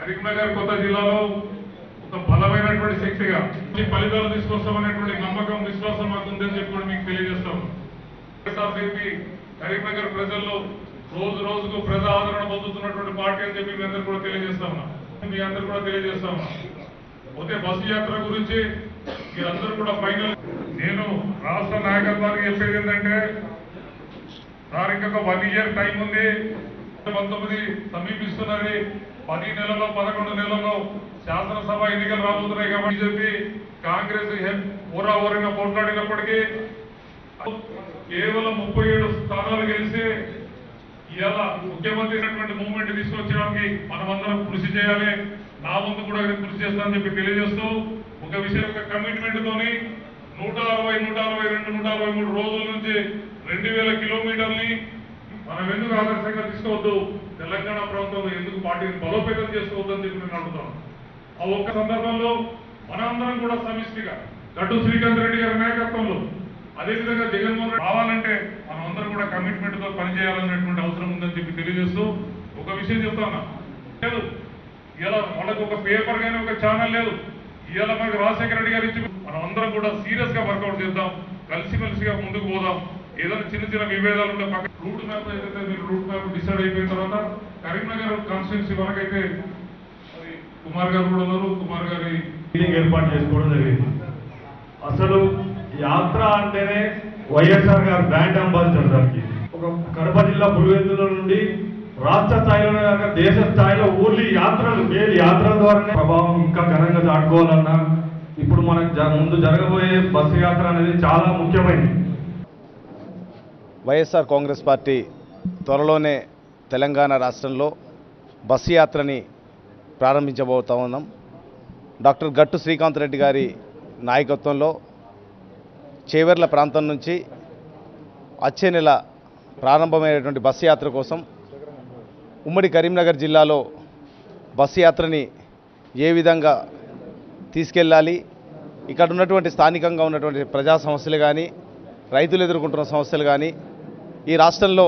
కరీంనగర్ కొత్త జిల్లాలో ఒక బలమైనటువంటి శక్తిగా ఈ ఫలితాలు తీసుకొస్తామనేటువంటి నమ్మకం విశ్వాసం మాకు ఉందని చెప్పి కూడా మీకు తెలియజేస్తాం వైఎస్ఆర్సీపీ కరీంనగర్ ప్రజల్లో రోజు రోజుకు ప్రజా ఆదరణ పొందుతున్నటువంటి పార్టీ అని చెప్పి మీ అందరు కూడా తెలియజేస్తా ఉన్నా మీ అందరు కూడా తెలియజేస్తా ఉన్నా పోతే బస్సు యాత్ర గురించి మీరందరూ కూడా ఫైనల్ నేను రాష్ట్ర నాయకత్వానికి చెప్పేది ఏంటంటే సార్ ఇంకొక వన్ ఇయర్ టైం ఉంది పంతొమ్మిది సమీపిస్తున్నది పది నెలలో పదకొండు నెలల్లో శాసనసభ ఎన్నికలు రాబోతున్నాయి కాబట్టి బీజేపీ కాంగ్రెస్ ఊరా ఊరిగా పోట్లాడినప్పటికీ కేవలం ముప్పై ఏడు స్థానాలు గెలిచి ఇలా ముఖ్యమంత్రి అయినటువంటి మూవ్మెంట్ తీసుకొచ్చడానికి మనమందరం కృషి చేయాలి నా ముందు కూడా కృషి చేస్తానని చెప్పి తెలియజేస్తూ ఒక విషయం ఒక కమిట్మెంట్ తోని నూట అరవై నూట అరవై రెండు నూట అరవై మూడు రోజుల నుంచి రెండు వేల కిలోమీటర్ని మనం ఎందుకు ఆదర్శంగా తీసుకోవద్దు తెలంగాణ ప్రాంతంలో ఎందుకు పార్టీని బలోపేతం చేసుకోవద్దు అని చెప్పి నేను అడుగుతాను ఆ ఒక్క సందర్భంలో మనందరం కూడా సమిష్టిగా గడ్డు శ్రీకాంత్ రెడ్డి గారి నాయకత్వంలో అదేవిధంగా జగన్మోహన్ రెడ్డి రావాలంటే మనం అందరం కూడా కమిట్మెంట్ తో పనిచేయాలనేటువంటి అవసరం ఉందని చెప్పి తెలియజేస్తూ ఒక విషయం చెప్తాను లేదు ఇలా మనకు ఒక పేపర్ కానీ ఒక ఛానల్ లేదు ఇవాళ మనకు రాజశేఖర రెడ్డి గారు ఇచ్చి మనం అందరం కూడా సీరియస్ గా వర్కౌట్ చేద్దాం కలిసిమెలిసిగా ముందుకు పోదాం ఏదైనా చిన్న చిన్న విభేదాలు ఉంటే పక్క రూట్ మ్యాప్ ఏదైతే మీరు రూట్ మ్యాప్ డిసైడ్ అయిపోయిన తర్వాత కరీంనగర్ కాన్స్టిట్యున్సీ వరకైతే మరి కుమార్ గారు కూడా ఉన్నారు కుమార్ గారి మీటింగ్ ఏర్పాటు చేసుకోవడం జరిగింది అసలు యాత్ర అంటేనే వైఎస్ఆర్ గారు బ్రాండ్ అంబాసిడర్ దానికి ఒక కడప జిల్లా పులివెందుల నుండి రాష్ట్ర స్థాయిలోనే కాక దేశ స్థాయిలో ఓన్లీ యాత్రలు ఏ యాత్రల ద్వారానే ప్రభావం ఇంకా ఘనంగా దాటుకోవాలన్నా ఇప్పుడు మనకు జ- ముందు జరగబోయే బస్సు యాత్ర అనేది చాలా ముఖ్యమైనది వైఎస్ఆర్ కాంగ్రెస్ పార్టీ త్వరలోనే తెలంగాణ రాష్ట్రంలో బస్సు యాత్రని ప్రారంభించబోతా ఉన్నాం డాక్టర్ గట్టు శ్రీకాంత్ రెడ్డి గారి నాయకత్వంలో చేవెర్ల ప్రాంతం నుంచి వచ్చే నెల ప్రారంభమైనటువంటి బస్సు యాత్ర కోసం ఉమ్మడి కరీంనగర్ జిల్లాలో బస్సు యాత్రని ఏ విధంగా తీసుకెళ్ళాలి ఇక్కడ ఉన్నటువంటి స్థానికంగా ఉన్నటువంటి ప్రజా సమస్యలు కానీ రైతులు ఎదుర్కొంటున్న సమస్యలు కానీ ఈ రాష్ట్రంలో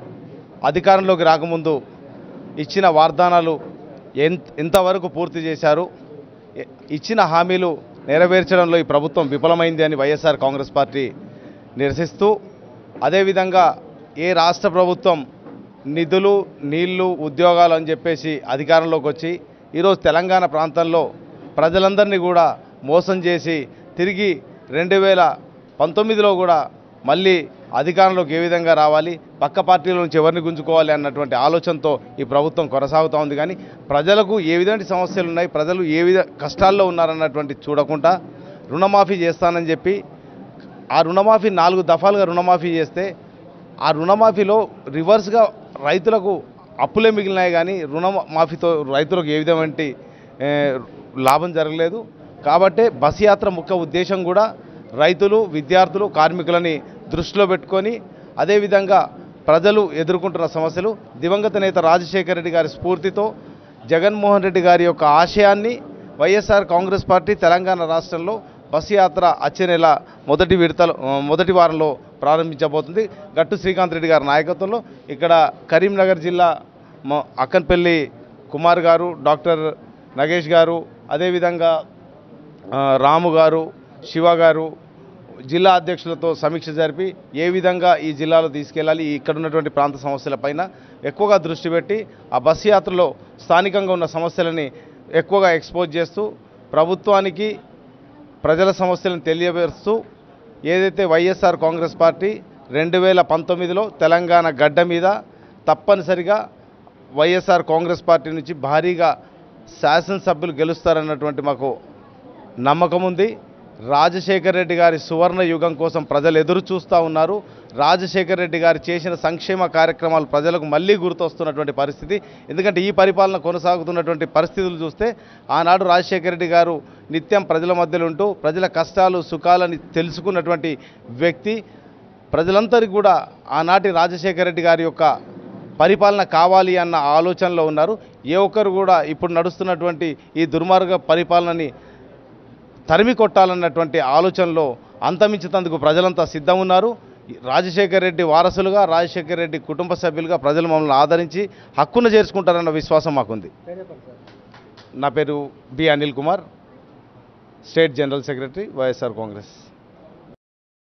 అధికారంలోకి రాకముందు ఇచ్చిన వాగ్దానాలు ఎంత ఎంతవరకు పూర్తి చేశారు ఎ- ఇచ్చిన హామీలు నెరవేర్చడంలో ఈ ప్రభుత్వం విఫలమైంది అని వైఎస్ఆర్ కాంగ్రెస్ పార్టీ నిరసిస్తూ అదేవిధంగా ఏ రాష్ట్ర ప్రభుత్వం నిధులు నీళ్లు ఉద్యోగాలు అని చెప్పేసి అధికారంలోకి వచ్చి ఈరోజు తెలంగాణ ప్రాంతంలో ప్రజలందరినీ కూడా మోసం చేసి తిరిగి రెండు వేల పంతొమ్మిదిలో కూడా మళ్ళీ అధికారంలోకి ఏ విధంగా రావాలి పక్క పార్టీల నుంచి ఎవరిని గుంజుకోవాలి అన్నటువంటి ఆలోచనతో ఈ ప్రభుత్వం కొనసాగుతూ ఉంది కానీ ప్రజలకు ఏ విధంగా సమస్యలు ఉన్నాయి ప్రజలు ఏ విధ కష్టాల్లో ఉన్నారన్నటువంటి చూడకుండా రుణమాఫీ చేస్తానని చెప్పి ఆ రుణమాఫీ నాలుగు దఫాలుగా రుణమాఫీ చేస్తే ఆ రుణమాఫీలో రివర్స్గా రైతులకు అప్పులే మిగిలినాయి కానీ రుణమాఫీతో రైతులకు ఏ విధమైన ఏ, లాభం జరగలేదు కాబట్టే బస్ యాత్ర ముఖ్య ఉద్దేశం కూడా రైతులు విద్యార్థులు కార్మికులని దృష్టిలో పెట్టుకొని అదేవిధంగా ప్రజలు ఎదుర్కొంటున్న సమస్యలు దివంగత నేత రాజశేఖర రెడ్డి గారి స్ఫూర్తితో జగన్మోహన్ రెడ్డి గారి యొక్క ఆశయాన్ని వైఎస్ఆర్ కాంగ్రెస్ పార్టీ తెలంగాణ రాష్ట్రంలో బస్సు యాత్ర వచ్చే నెల మొదటి విడతలో మొదటి వారంలో ప్రారంభించబోతుంది గట్టు శ్రీకాంత్ రెడ్డి గారి నాయకత్వంలో ఇక్కడ కరీంనగర్ జిల్లా మొ- అక్కన్పల్లి కుమార్ గారు డాక్టర్ నగేష్ గారు అదేవిధంగా ఆ, రాము గారు శివ గారు జిల్లా అధ్యక్షులతో సమీక్ష జరిపి ఏ విధంగా ఈ జిల్లాలో తీసుకెళ్ళాలి ఇక్కడ ఉన్నటువంటి ప్రాంత సమస్యలపైన ఎక్కువగా దృష్టి పెట్టి ఆ బస్సు యాత్రలో స్థానికంగా ఉన్న సమస్యలని ఎక్కువగా ఎక్స్పోజ్ చేస్తూ ప్రభుత్వానికి ప్రజల సమస్యలను తెలియపరుస్తూ ఏదైతే వైఎస్ఆర్ కాంగ్రెస్ పార్టీ రెండు వేల పంతొమ్మిదిలో తెలంగాణ గడ్డ మీద తప్పనిసరిగా వైఎస్ఆర్ కాంగ్రెస్ పార్టీ నుంచి భారీగా శాసనసభ్యులు గెలుస్తారన్నటువంటి మాకు నమ్మకం ఉంది రాజశేఖర్ రెడ్డి గారి సువర్ణ యుగం కోసం ప్రజలు ఎదురు చూస్తూ ఉన్నారు రాజశేఖర్ రెడ్డి గారు చేసిన సంక్షేమ కార్యక్రమాలు ప్రజలకు మళ్ళీ గుర్తొస్తున్నటువంటి పరిస్థితి ఎందుకంటే ఈ పరిపాలన కొనసాగుతున్నటువంటి పరిస్థితులు చూస్తే ఆనాడు రాజశేఖర రెడ్డి గారు నిత్యం ప్రజల మధ్యలో ఉంటూ ప్రజల కష్టాలు సుఖాలని తెలుసుకున్నటువంటి వ్యక్తి ప్రజలందరికీ కూడా ఆనాటి రాజశేఖర రెడ్డి గారి యొక్క పరిపాలన కావాలి అన్న ఆలోచనలో ఉన్నారు ఏ ఒక్కరు కూడా ఇప్పుడు నడుస్తున్నటువంటి ఈ దుర్మార్గ పరిపాలనని తరిమి కొట్టాలన్నటువంటి ఆలోచనలో అంతమించేందుకు ప్రజలంతా సిద్ధం ఉన్నారు రాజశేఖర రెడ్డి వారసులుగా రాజశేఖర రెడ్డి కుటుంబ సభ్యులుగా ప్రజలు మమ్మల్ని ఆదరించి హక్కును చేర్చుకుంటారన్న విశ్వాసం మాకుంది నా పేరు B Anil Kumar state general secretary YSR Congress